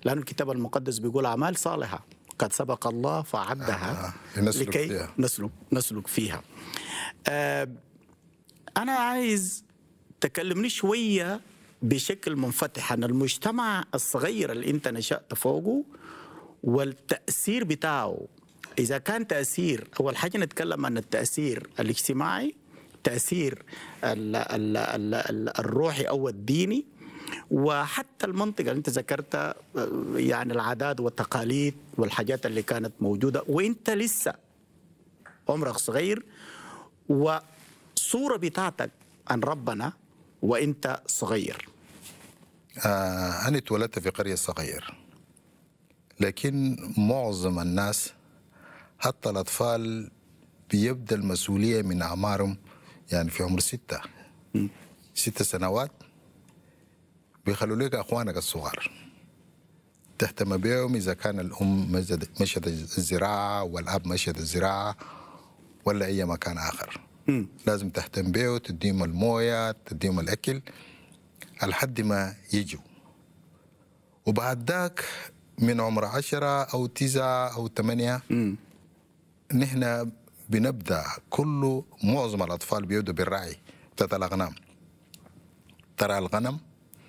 لأن الكتاب المقدس بيقول أعمال صالحة قد سبق الله فأعدها آه، لنسلك لكي فيها. نسلك نسلك فيها آه أنا عايز تكلمني شوية بشكل منفتح عن المجتمع الصغير اللي أنت نشأت فوقه والتأثير بتاعه إذا كان تأثير أول حاجة نتكلم عن التأثير الاجتماعي تأثير ال ال ال ال الروحي أو الديني وحتى المنطقة اللي أنت ذكرتها آه، يعني العادات والتقاليد والحاجات اللي كانت موجودة وأنت لسه عمرك صغير وصورة بتاعتك عن ربنا وأنت صغير آه أنا اتولدت في قرية صغير لكن معظم الناس حتى الأطفال بيبدأ المسؤولية من أعمارهم يعني في عمر ستة ستة سنوات بيخلوا لك أخوانك الصغار تهتم بهم إذا كان الأم مشت- مشت الزراعة والأب مشت الزراعة ولا أي مكان آخر لازم تهتم به تديهم الموية تديهم الأكل لحد ما يجوا وبعد ذاك من عمر عشرة أو تسعة أو ثمانية نحن بنبدأ كل معظم الأطفال بيبدوا بالرعي بتاعت الأغنام ترى الغنم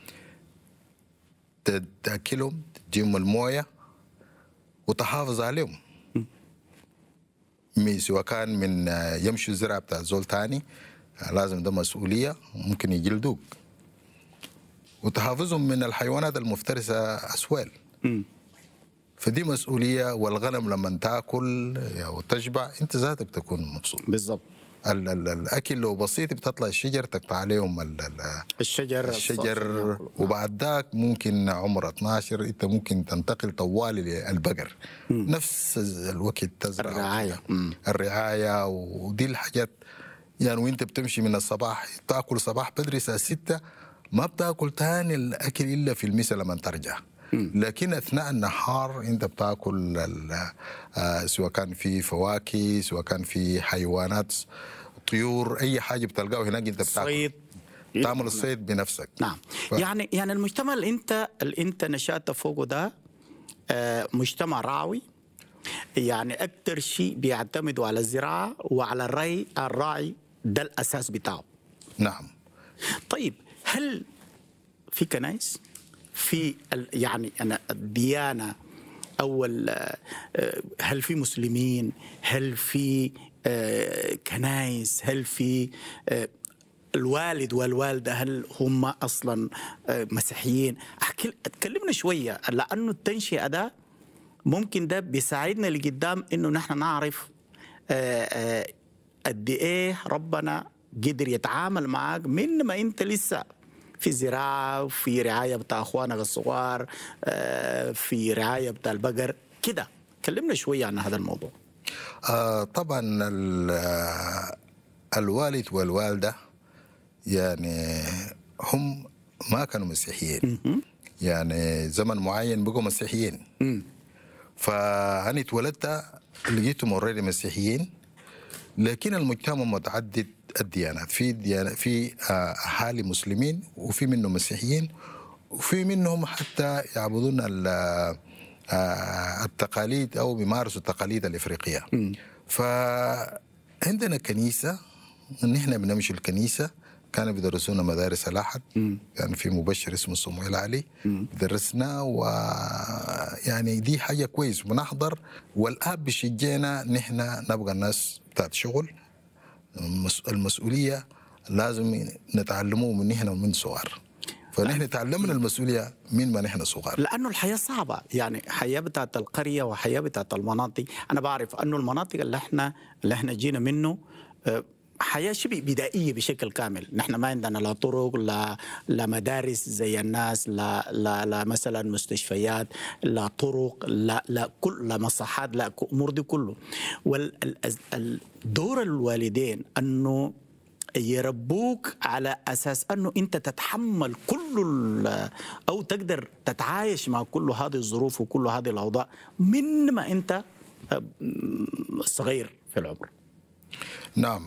ت- تأكلهم تديهم الموية وتحافظ عليهم مي- سواء كان من آه، يمشوا الزرع بتاع زول تاني آه، لازم ده مسؤولية ممكن يجلدوك وتحافظهم من الحيوانات المفترسة أسوال فدي مسؤولية والغنم لما تاكل وتشبع انت ذاتك تكون مبسوط بالضبط ال ال الاكل لو بسيط بتطلع الشجر تقطع عليهم ال ال الشجر الشجر وبعد ذاك ممكن عمر 12 انت ممكن تنتقل طوال للبقر نفس الوقت تزرع الرعاية. مم. الرعايه ودي الحاجات يعني وانت بتمشي من الصباح تاكل صباح بدري الساعه 6 ما بتاكل تاني الاكل الا في المساء لما ترجع لكن اثناء النهار انت بتاكل ال- آه، سواء كان في فواكه سواء كان في حيوانات طيور اي حاجه بتلقاه هناك انت بتاكل صيد تعمل الصيد بنفسك نعم ف- يعني يعني المجتمع اللي انت اللي انت نشأت فوقه ده آه، مجتمع راعي يعني اكثر شيء بيعتمدوا على الزراعه وعلى الري الراعي ده الاساس بتاعه نعم طيب هل في كنائس في ال- يعني انا الديانه او ال- آه، هل في مسلمين هل في آه، كنائس هل في آه، الوالد والوالده هل هم اصلا آه، مسيحيين احكي تكلمنا شويه لانه التنشئه ده ممكن ده بيساعدنا لقدام انه نحن نعرف آه، آه، قد ايه ربنا قدر يتعامل معك من ما انت لسه في زراعه وفي رعايه بتاع اخوانك الصغار آه، في رعايه بتاع البقر كده كلمنا شويه عن هذا الموضوع آه طبعا ال- آه، الوالد والوالده يعني هم ما كانوا مسيحيين يعني زمن معين بقوا مسيحيين فأنا اتولدت لقيتهم اوريدي مسيحيين لكن المجتمع متعدد الديانات في ديانة في آه، أهالي مسلمين وفي منهم مسيحيين وفي منهم حتى يعبدون ال- آه، التقاليد أو بيمارسوا التقاليد الإفريقية فعندنا كنيسة نحن بنمشي الكنيسة كانوا بيدرسونا مدارس الأحد كان في مبشر اسمه صمويل علي درسنا ويعني دي حاجة كويس بنحضر والآب بيشجعنا نحن نبقى الناس بتاعت شغل المس- المسؤولية لازم نتعلموه من نحن ومن صغار فنحن تعلمنا المسؤولية من ما نحن صغار لانه الحياه صعبه يعني حياه بتاعت القريه وحياه بتاعت المناطق انا بعرف انه المناطق اللي احنا اللي احنا جينا منه آه، حياه شبه بدائيه بشكل كامل نحن ما عندنا لا طرق لا لا مدارس زي الناس لا لا, لا مثلا مستشفيات لا طرق لا لا كل لا مصحات لا ك- امور دي كله والدور الوالدين انه يربوك على اساس انه انت تتحمل كل ال- او تقدر تتعايش مع كل هذه الظروف وكل هذه الاوضاع من ما انت آه، صغير في العمر نعم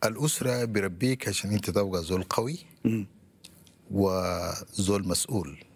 الأسرة بربيك عشان أنت تبقى زول قوي وزول مسؤول